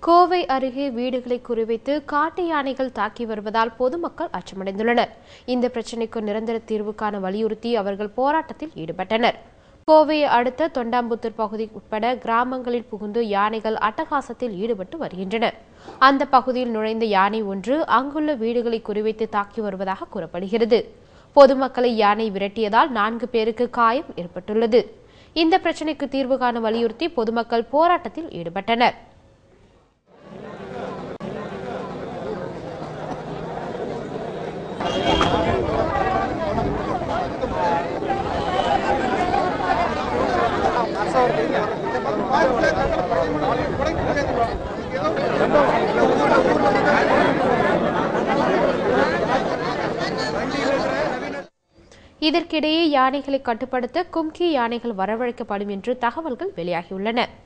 கோவை அருகே வீடுகளை குறிவைத்து காட்டு யானைகள் தாக்கி வருவதால் பொதுமக்கள் அச்சமடைந்துள்ளனர் இந்த பிரச்சினைக்கு நிரந்தர தீர்வு காண வலியுறுத்தி அவர்கள் போராட்டத்தில் ஈடுபட்டனர் கோவையை அடுத்த தொண்டாம்புத்தூர் பகுதி உட்பட கிராமங்களில் புகுந்து யானைகள் அட்டகாசத்தில் ஈடுபட்டு வருகின்றன அந்த பகுதியில் நுழைந்த யானை ஒன்று அங்குள்ள வீடுகளை குறிவைத்து தாக்கி வருவதாக கூறப்படுகிறது பொதுமக்களை யானை விரட்டியதால் நான்கு பேருக்கு காயம் ஏற்பட்டுள்ளது இந்த பிரச்சினைக்கு தீர்வு காண வலியுறுத்தி பொதுமக்கள் போராட்டத்தில் ஈடுபட்டனர் இதற்கிடையே யானைகளை கட்டுப்படுத்த கும்கி யானைகள் வரவழைக்கப்படும் என்று தகவல்கள் வெளியாகியுள்ளன